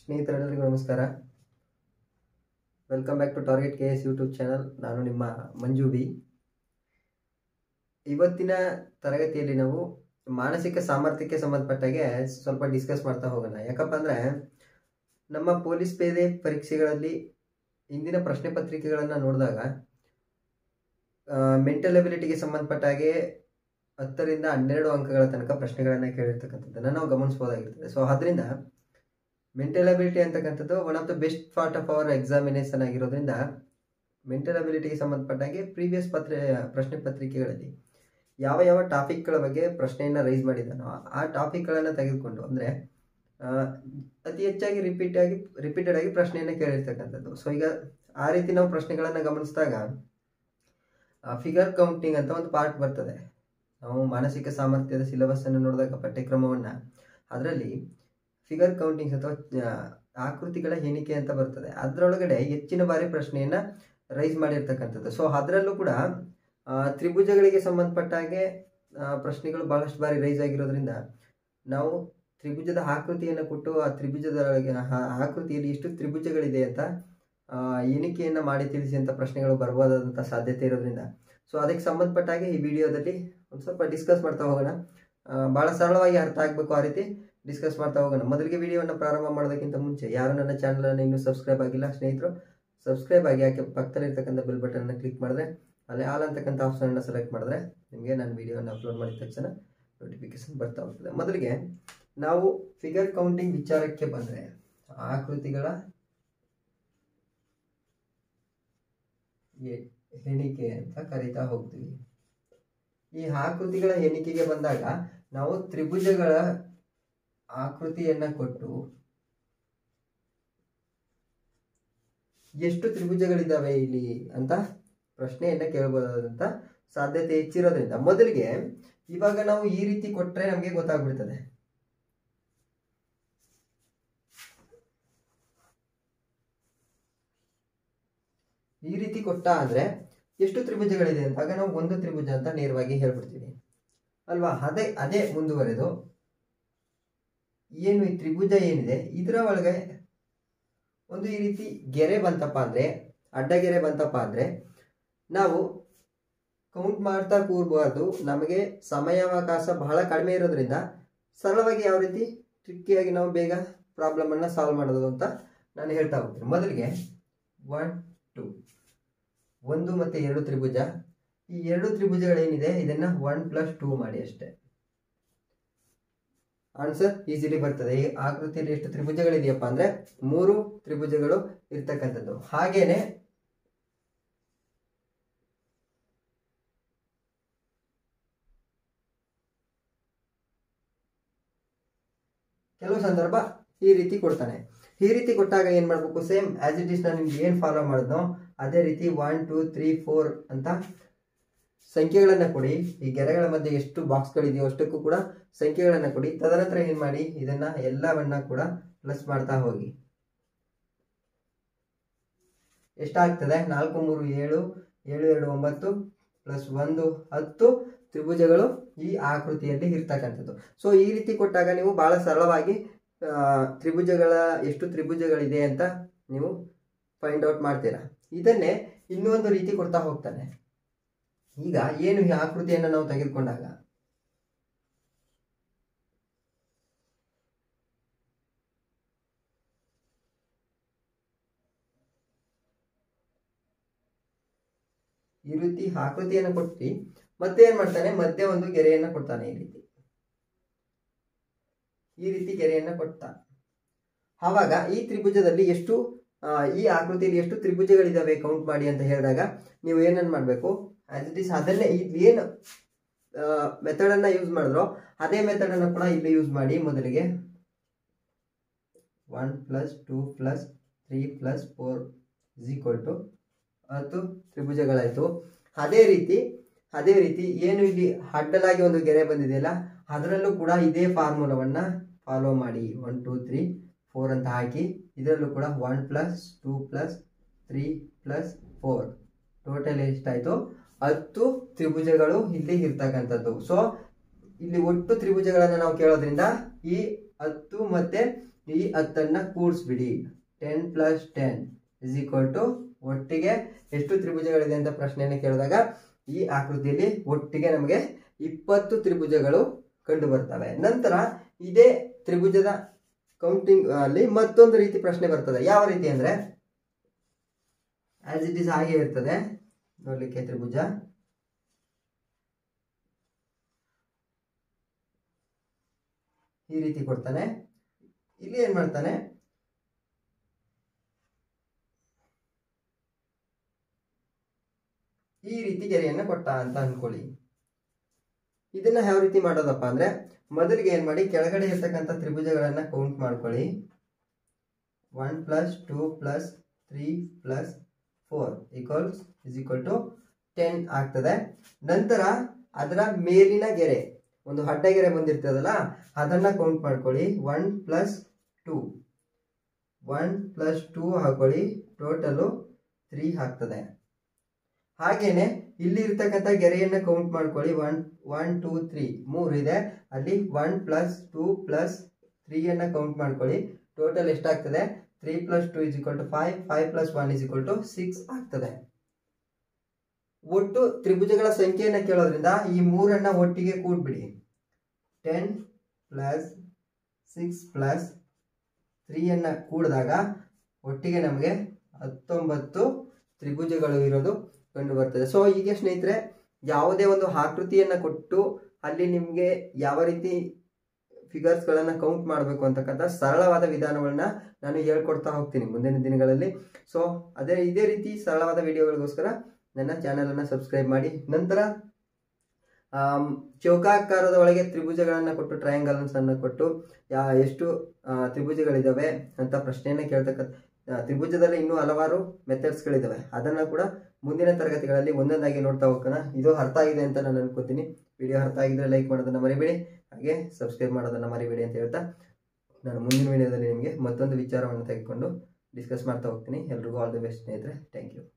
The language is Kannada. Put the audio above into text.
ಸ್ನೇಹಿತರೆಲ್ಲರಿಗೂ ನಮಸ್ಕಾರ welcome back to target K S YouTube channel ನಾನು ನಿಮ್ಮ ಮಂಜು ಬಿ ಇವತ್ತಿನ ತರಗತಿಯಲ್ಲಿ ನಾವು ಮಾನಸಿಕ ಸಾಮರ್ಥ್ಯಕ್ಕೆ ಸಂಬಂಧಪಟ್ಟಾಗೆ ಸ್ವಲ್ಪ ಡಿಸ್ಕಸ್ ಮಾಡ್ತಾ ಹೋಗೋಣ ಯಾಕಪ್ಪ ಅಂದರೆ ನಮ್ಮ ಪೊಲೀಸ್ ಪೇದೆ ಪರೀಕ್ಷೆಗಳಲ್ಲಿ ಇಂದಿನ ಪ್ರಶ್ನೆ ಪತ್ರಿಕೆಗಳನ್ನು ನೋಡಿದಾಗ ಮೆಂಟಲ್ ಎಬಿಲಿಟಿಗೆ ಸಂಬಂಧಪಟ್ಟ ಹಾಗೆ ಹತ್ತರಿಂದ ಹನ್ನೆರಡು ಅಂಕಗಳ ತನಕ ಪ್ರಶ್ನೆಗಳನ್ನು ಕೇಳಿರ್ತಕ್ಕಂಥದ್ದನ್ನು ನಾವು ಗಮನಿಸ್ಬೋದಾಗಿರ್ತದೆ ಸೊ ಅದರಿಂದ ಮೆಂಟಲ್ ಅಬಿಲಿಟಿ ಅಂತಕ್ಕಂಥದ್ದು one of the best part of our examination ಆಗಿರೋದ್ರಿಂದ ಮೆಂಟಲ್ ಅಬಿಲಿಟಿಗೆ ಸಂಬಂಧಪಟ್ಟಾಗೆ ಪ್ರೀವಿಯಸ್ ಪತ್ರ ಪ್ರಶ್ನೆ ಪತ್ರಿಕೆಗಳಲ್ಲಿ ಯಾವ ಯಾವ ಟಾಪಿಕ್ಗಳ ಬಗ್ಗೆ ಪ್ರಶ್ನೆಯನ್ನು ರೈಸ್ ಮಾಡಿದ್ದಾನೋ ಆ ಟಾಪಿಕ್ಗಳನ್ನು ತೆಗೆದುಕೊಂಡು ಅಂದರೆ ಅತಿ ಹೆಚ್ಚಾಗಿ ರಿಪೀಟ್ ಆಗಿ ರಿಪೀಟೆಡ್ ಆಗಿ ಪ್ರಶ್ನೆಯನ್ನು ಕೇಳಿರ್ತಕ್ಕಂಥದ್ದು ಸೊ ಈಗ ಆ ರೀತಿ ನಾವು ಪ್ರಶ್ನೆಗಳನ್ನು ಗಮನಿಸಿದಾಗ ಫಿಗರ್ ಕೌಂಟಿಂಗ್ ಅಂತ ಒಂದು ಪಾರ್ಟ್ ಬರ್ತದೆ ನಾವು ಮಾನಸಿಕ ಸಾಮರ್ಥ್ಯದ ಸಿಲೆಬಸ್ಸನ್ನು ನೋಡಿದಾಗ ಪಠ್ಯಕ್ರಮವನ್ನು ಅದರಲ್ಲಿ ಫಿಗರ್ ಕೌಂಟಿಂಗ್ಸ್ ಅಥವಾ ಆಕೃತಿಗಳ ಎಣಿಕೆ ಅಂತ ಬರ್ತದೆ ಅದರೊಳಗಡೆ ಹೆಚ್ಚಿನ ಬಾರಿ ಪ್ರಶ್ನೆಯನ್ನು ರೈಸ್ ಮಾಡಿರ್ತಕ್ಕಂಥದ್ದು ಸೊ ಅದರಲ್ಲೂ ಕೂಡ ತ್ರಿಭುಜಗಳಿಗೆ ಸಂಬಂಧಪಟ್ಟ ಹಾಗೆ ಪ್ರಶ್ನೆಗಳು ಭಾಳಷ್ಟು ಬಾರಿ ರೈಸ್ ಆಗಿರೋದ್ರಿಂದ ನಾವು ತ್ರಿಭುಜದ ಆಕೃತಿಯನ್ನು ಕೊಟ್ಟು ಆ ತ್ರಿಭುಜದ ಆಕೃತಿಯಲ್ಲಿ ಎಷ್ಟು ತ್ರಿಭುಜಗಳಿದೆ ಅಂತ ಎಣಿಕೆಯನ್ನು ಮಾಡಿ ತಿಳಿಸಿ ಅಂತ ಪ್ರಶ್ನೆಗಳು ಬರ್ಬೋದಾದಂಥ ಸಾಧ್ಯತೆ ಇರೋದ್ರಿಂದ ಸೊ ಅದಕ್ಕೆ ಸಂಬಂಧಪಟ್ಟ ಹಾಗೆ ಈ ವಿಡಿಯೋದಲ್ಲಿ ಒಂದು ಸ್ವಲ್ಪ ಡಿಸ್ಕಸ್ ಮಾಡ್ತಾ ಹೋಗೋಣ ಭಾಳ ಸರಳವಾಗಿ ಅರ್ಥ ಆಗಬೇಕು ಆ ರೀತಿ ಡಿಸ್ಕಸ್ ಮಾಡ್ತಾ ಹೋಗೋಣ ಮೊದಲಿಗೆ ವಿಡಿಯೋವನ್ನು ಪ್ರಾರಂಭ ಮಾಡೋದಕ್ಕಿಂತ ಮುಂಚೆ ಯಾರು ನನ್ನ ಚಾನಲನ್ನು ಇನ್ನೂ ಸಬ್ಸ್ಕ್ರೈಬ್ ಆಗಿಲ್ಲ ಸ್ನೇಹಿತರು ಸಬ್ಸ್ಕ್ರೈಬ್ ಆಗಿ ಯಾಕೆ ಪಕ್ಕದಲ್ಲಿರ್ತಕ್ಕಂಥ ಬೆಲ್ ಬಟನ್ನ ಕ್ಲಿಕ್ ಮಾಡಿದ್ರೆ ಅಲ್ಲಿ ಆಲ್ ಅಂತಕ್ಕಂಥ ಆಪ್ಷನನ್ನು ಸೆಲೆಕ್ಟ್ ಮಾಡಿದ್ರೆ ನಿಮಗೆ ನಾನು ವಿಡಿಯೋನ ಅಪ್ಲೋಡ್ ಮಾಡಿದ ತಕ್ಷಣ ನೋಟಿಫಿಕೇಶನ್ ಬರ್ತಾ ಹೋಗ್ತದೆ ಮೊದಲಿಗೆ ನಾವು ಫಿಗರ್ ಕೌಂಟಿಂಗ್ ವಿಚಾರಕ್ಕೆ ಬಂದರೆ ಆಕೃತಿಗಳ ಎಣಿಕೆ ಅಂತ ಕರಿತಾ ಹೋಗ್ತೀವಿ ಈ ಆಕೃತಿಗಳ ಎಣಿಕೆಗೆ ಬಂದಾಗ ನಾವು ತ್ರಿಭುಜಗಳ ಆಕೃತಿಯನ್ನ ಕೊಟ್ಟು ಎಷ್ಟು ತ್ರಿಭುಜಗಳಿದ್ದಾವೆ ಇಲ್ಲಿ ಅಂತ ಪ್ರಶ್ನೆಯನ್ನ ಕೇಳಬಹುದಾದಂತ ಸಾಧ್ಯತೆ ಹೆಚ್ಚಿರೋದ್ರಿಂದ ಮೊದಲಿಗೆ ಇವಾಗ ನಾವು ಈ ರೀತಿ ಕೊಟ್ರೆ ನಮಗೆ ಗೊತ್ತಾಗ್ಬಿಡ್ತದೆ ಈ ರೀತಿ ಕೊಟ್ಟ ಅಂದ್ರೆ ಎಷ್ಟು ತ್ರಿಭುಜಗಳಿದೆ ಅಂತಾಗ ನಾವು ಒಂದು ತ್ರಿಭುಜ ಅಂತ ನೇರವಾಗಿ ಹೇಳ್ಬಿಡ್ತೀವಿ ಅಲ್ವಾ ಅದೇ ಅದೇ ಮುಂದುವರೆದು ಏನು ಈ ತ್ರಿಭುಜ ಏನಿದೆ ಇದರ ಒಳಗೆ ಒಂದು ಈ ರೀತಿ ಗೆರೆ ಬಂತಪ್ಪ ಅಂದ್ರೆ ಅಡ್ಡಗೆರೆ ಬಂತಪ್ಪ ಅಂದ್ರೆ ನಾವು ಕೌಂಟ್ ಮಾಡ್ತಾ ಕೂರ್ಬಾರ್ದು ನಮಗೆ ಸಮಯಾವಕಾಶ ಬಹಳ ಕಡಿಮೆ ಇರೋದ್ರಿಂದ ಸರಳವಾಗಿ ಯಾವ ರೀತಿ ಟ್ರಿಕ್ಕಿಯಾಗಿ ನಾವು ಬೇಗ ಪ್ರಾಬ್ಲಮ್ ಅನ್ನ ಸಾಲ್ವ್ ಮಾಡೋದು ಅಂತ ನಾನು ಹೇಳ್ತಾ ಹೋಗ್ತೀನಿ ಮೊದಲಿಗೆ ಒನ್ ಟು ಒಂದು ಮತ್ತೆ ಎರಡು ತ್ರಿಭುಜ ಈ ಎರಡು ತ್ರಿಭುಜಗಳೇನಿದೆ ಇದನ್ನ ಒನ್ ಪ್ಲಸ್ ಟೂ ಮಾಡಿ ಅಷ್ಟೇ ಆನ್ಸರ್ ಈಸಿಲಿ ಬರ್ತದೆ ಈ ಆಕೃತಿಯಲ್ಲಿ ಎಷ್ಟು ತ್ರಿಭುಜಗಳಿದೆಯಪ್ಪ ಅಂದ್ರೆ ಮೂರು ತ್ರಿಭುಜಗಳು ಇರ್ತಕ್ಕಂಥದ್ದು ಹಾಗೇನೆ ಕೆಲವು ಸಂದರ್ಭ ಈ ರೀತಿ ಕೊಡ್ತಾನೆ ಈ ರೀತಿ ಕೊಟ್ಟಾಗ ಏನ್ ಮಾಡ್ಬೇಕು ಸೇಮ್ ಆಸ್ ಇಟ್ ಇಸ್ ನಾನು ನಿಮ್ಗೆ ಏನ್ ಫಾಲೋ ಮಾಡಿದ್ನೋ ಅದೇ ರೀತಿ ಒನ್ ಟೂ ತ್ರೀ ಫೋರ್ ಅಂತ ಸಂಖ್ಯೆಗಳನ್ನ ಕೊಡಿ ಈ ಗೆರೆಗಳ ಮಧ್ಯೆ ಎಷ್ಟು ಬಾಕ್ಸ್ಗಳಿದೆಯೋ ಅಷ್ಟಕ್ಕೂ ಕೂಡ ಸಂಖ್ಯೆಗಳನ್ನ ಕೊಡಿ ತದನಂತರ ಏನ್ ಮಾಡಿ ಇದನ್ನ ಎಲ್ಲವನ್ನ ಕೂಡ ಪ್ಲಸ್ ಮಾಡ್ತಾ ಹೋಗಿ ಎಷ್ಟಾಗ್ತದೆ ನಾಲ್ಕು ಮೂರು ಏಳು ಏಳು ಎರಡು ಒಂಬತ್ತು ಪ್ಲಸ್ ಒಂದು ಹತ್ತು ತ್ರಿಭುಜಗಳು ಈ ಆಕೃತಿಯಲ್ಲಿ ಇರ್ತಕ್ಕಂಥದ್ದು ಸೊ ಈ ರೀತಿ ಕೊಟ್ಟಾಗ ನೀವು ಬಹಳ ಸರಳವಾಗಿ ತ್ರಿಭುಜಗಳ ಎಷ್ಟು ತ್ರಿಭುಜಗಳಿದೆ ಅಂತ ನೀವು ಫೈಂಡ್ ಔಟ್ ಮಾಡ್ತೀರಾ ಇದನ್ನೇ ಇನ್ನೊಂದು ರೀತಿ ಕೊಡ್ತಾ ಹೋಗ್ತಾನೆ ಈಗ ಏನು ಈ ಆಕೃತಿಯನ್ನು ನಾವು ತೆಗೆದುಕೊಂಡಾಗ ಈ ರೀತಿ ಆಕೃತಿಯನ್ನು ಕೊಟ್ಟು ಮತ್ತೆ ಏನ್ ಮಾಡ್ತಾನೆ ಮಧ್ಯೆ ಒಂದು ಗೆರೆಯನ್ನ ಕೊಡ್ತಾನೆ ಈ ರೀತಿ ಈ ರೀತಿ ಗೆರೆಯನ್ನ ಕೊಡ್ತ ಆವಾಗ ಈ ತ್ರಿಭುಜದಲ್ಲಿ ಎಷ್ಟು ಈ ಆಕೃತಿಯಲ್ಲಿ ಎಷ್ಟು ತ್ರಿಭುಜಗಳಿದಾವೆ ಕೌಂಟ್ ಮಾಡಿ ಅಂತ ಹೇಳಿದಾಗ ನೀವು ಏನನ್ನ ಮಾಡಬೇಕು ಆಸ್ ಇಟ್ ಇಸ್ ಅದನ್ನೇ ಏನು ಮೆಥಡ್ ಅನ್ನ ಯೂಸ್ ಮಾಡಿದ್ರೋ ಅದೇ ಮೆಥಡ್ ಅನ್ನ ಕೂಡ ಇಲ್ಲಿ ಯೂಸ್ ಮಾಡಿ ಮೊದಲಿಗೆ one plus two plus three plus four is equal to ಹತ್ತು ತ್ರಿಭುಜಗಳಾಯಿತು ಅದೇ ರೀತಿ ಅದೇ ರೀತಿ ಏನು ಇಲ್ಲಿ ಅಡ್ಡಲಾಗಿ ಒಂದು ಗೆರೆ ಬಂದಿದೆಯಲ್ಲ ಅದರಲ್ಲೂ ಕೂಡ ಇದೇ ಫಾರ್ಮುಲಾವನ್ನ ಫಾಲೋ ಮಾಡಿ ಒನ್ ಟೂ ತ್ರೀ ಫೋರ್ ಅಂತ ಹಾಕಿ ಇದರಲ್ಲೂ ಕೂಡ one plus two plus three plus four total ಎಷ್ಟಾಯಿತು ಹತ್ತು ತ್ರಿಭುಜಗಳು ಇಲ್ಲಿ ಇರ್ತಕ್ಕಂಥದ್ದು ಸೊ ಇಲ್ಲಿ ಒಟ್ಟು ತ್ರಿಭುಜಗಳನ್ನು ನಾವು ಕೇಳೋದ್ರಿಂದ ಈ ಹತ್ತು ಮತ್ತೆ ಈ ಹತ್ತನ್ನ ಕೂಡಿಸ್ಬಿಡಿ ten plus ten is equal to ಒಟ್ಟಿಗೆ ಎಷ್ಟು ತ್ರಿಭುಜಗಳಿದೆ ಅಂತ ಪ್ರಶ್ನೆಯನ್ನು ಕೇಳಿದಾಗ ಈ ಆಕೃತಿಯಲ್ಲಿ ಒಟ್ಟಿಗೆ ನಮಗೆ ಇಪ್ಪತ್ತು ತ್ರಿಭುಜಗಳು ಕಂಡು ಬರ್ತವೆ ನಂತರ ಇದೇ ತ್ರಿಭುಜದ ಕೌಂಟಿಂಗ್ ಅಲ್ಲಿ ಮತ್ತೊಂದು ರೀತಿ ಪ್ರಶ್ನೆ ಬರ್ತದೆ ಯಾವ ರೀತಿ ಅಂದ್ರೆ ಆಸ್ ಇಟ್ ಇಸ್ ಹಾಗೆ ಇರ್ತದೆ ನೋಡ್ಲಿಕ್ಕೆ ತ್ರಿಭುಜ ಈ ರೀತಿ ಕೊಡ್ತಾನೆ ಇಲ್ಲಿ ಏನ್ ಮಾಡ್ತಾನೆ ಈ ರೀತಿ ಗೆರೆಯನ್ನ ಕೊಟ್ಟ ಅಂತ ಅನ್ಕೊಳ್ಳಿ ಇದನ್ನ ಯಾವ ರೀತಿ ಮಾಡೋದಪ್ಪ ಅಂದ್ರೆ ಮೊದಲಿಗೆ ಏನ್ ಮಾಡಿ ಕೆಳಗಡೆ ಇರ್ತಕ್ಕಂಥ ತ್ರಿಭುಜಗಳನ್ನ ಕೌಂಟ್ ಮಾಡ್ಕೊಳ್ಳಿ one plus two plus three plus four equals is equal to ten ಆಗ್ತದೆ ನಂತರ ಅದರ ಮೇಲಿನ ಗೆರೆ ಒಂದು ಅಡ್ಡ ಗೆರೆ ಬಂದಿರ್ತದಲ್ಲ ಅದನ್ನ ಕೌಂಟ್ ಮಾಡ್ಕೊಳ್ಳಿ one plus two one plus two ಹಾಕೊಳ್ಳಿ ಟೋಟಲು ತ್ರೀ ಆಗ್ತದೆ ಹಾಗೇನೆ ಇಲ್ಲಿ ಇರ್ತಕ್ಕಂಥ ಗೆರೆಯನ್ನ ಕೌಂಟ್ ಮಾಡ್ಕೊಳ್ಳಿ ಒನ್ ಒನ್ ಟೂ ತ್ರೀ ಮೂರು ಇದೆ ಅಲ್ಲಿ ಒನ್ ಪ್ಲಸ್ ಟೂ ಪ್ಲಸ್ ತ್ರೀಯನ್ನ ಕೌಂಟ್ ಮಾಡ್ಕೊಳ್ಳಿ ಟೋಟಲ್ ಎಷ್ಟಾಗ್ತದೆ three plus two is equal to five five plus one is equal to six ಆಗ್ತದೆ ಒಟ್ಟು ತ್ರಿಭುಜಗಳ ಸಂಖ್ಯೆಯನ್ನ ಕೇಳೋದ್ರಿಂದ ಈ ಮೂರನ್ನ ಒಟ್ಟಿಗೆ ಕೂಡ್ಬಿಡಿ ಟೆನ್ ಪ್ಲಸ್ ಸಿಕ್ಸ್ ಪ್ಲಸ್ ತ್ರೀಯನ್ನ ಕೂಡಿದಾಗ ಒಟ್ಟಿಗೆ ನಮಗೆ ಹತ್ತೊಂಬತ್ತು ತ್ರಿಭುಜಗಳು ಇರೋದು ಕಂಡು ಬರ್ತದೆ ಸೊ ಹೀಗೆ ಸ್ನೇಹಿತರೆ ಯಾವುದೇ ಒಂದು ಆಕೃತಿಯನ್ನ ಕೊಟ್ಟು ಅಲ್ಲಿ ನಿಮಗೆ ಯಾವ ರೀತಿ ಫಿಗರ್ಸ್ಗಳನ್ನು ಕೌಂಟ್ ಮಾಡಬೇಕು ಅಂತಕ್ಕಂಥ ಸರಳವಾದ ವಿಧಾನಗಳನ್ನ ನಾನು ಹೇಳ್ಕೊಡ್ತಾ ಹೋಗ್ತೀನಿ ಮುಂದಿನ ದಿನಗಳಲ್ಲಿ ಸೊ ಅದೇ ಇದೇ ರೀತಿ ಸರಳವಾದ ವಿಡಿಯೋಗಳಿಗೋಸ್ಕರ ನನ್ನ ಚಾನಲನ್ನು ಸಬ್ಸ್ಕ್ರೈಬ್ ಮಾಡಿ ನಂತರ ಆಮ್, ಚೌಕಾಕಾರದ ಒಳಗೆ ತ್ರಿಭುಜಗಳನ್ನು ಕೊಟ್ಟು ಟ್ರಯಾಂಗಲ್ಸ್ ಅನ್ನು ಕೊಟ್ಟು ಯಾ ಎಷ್ಟು ಆ, ತ್ರಿಭುಜಗಳಿದಾವೆ ಅಂತ ಪ್ರಶ್ನೆಯನ್ನು ಕೇಳ್ತಕ್ಕಂಥ ಆ, ತ್ರಿಭುಜದಲ್ಲಿ ಇನ್ನೂ ಹಲವಾರು ಮೆಥಡ್ಸ್ಗಳಿದಾವೆ ಅದನ್ನು ಕೂಡ ಮುಂದಿನ ತರಗತಿಗಳಲ್ಲಿ ಒಂದೊಂದಾಗಿ ನೋಡ್ತಾ ಹೋಗೋಣ ಇದು ಅರ್ಥ ಆಗಿದೆ ಅಂತ ನಾನು ಅನ್ಕೋತೀನಿ ವಿಡಿಯೋ ಅರ್ಥ ಆಗಿದ್ರೆ ಲೈಕ್ ಮಾಡೋದನ್ನ ಮರಿಬೇಡಿ ಹಾಗೆ ಸಬ್ಸ್ಕ್ರೈಬ್ ಮಾಡೋದನ್ನ ಮರಿಬೇಡಿ ಅಂತ ಹೇಳ್ತಾ ನಾನು ಮುಂದಿನ ವಿಡಿಯೋದಲ್ಲಿ ನಿಮಗೆ ಮತ್ತೊಂದು ವಿಚಾರವನ್ನು ತೆಗೆದುಕೊಂಡು ಡಿಸ್ಕಸ್ ಮಾಡ್ತಾ ಹೋಗ್ತೀನಿ ಎಲ್ರಿಗೂ ಆಲ್ ದಿ ಬೆಸ್ಟ್ ಸ್ನೇಹಿತರೆ ಥ್ಯಾಂಕ್ ಯು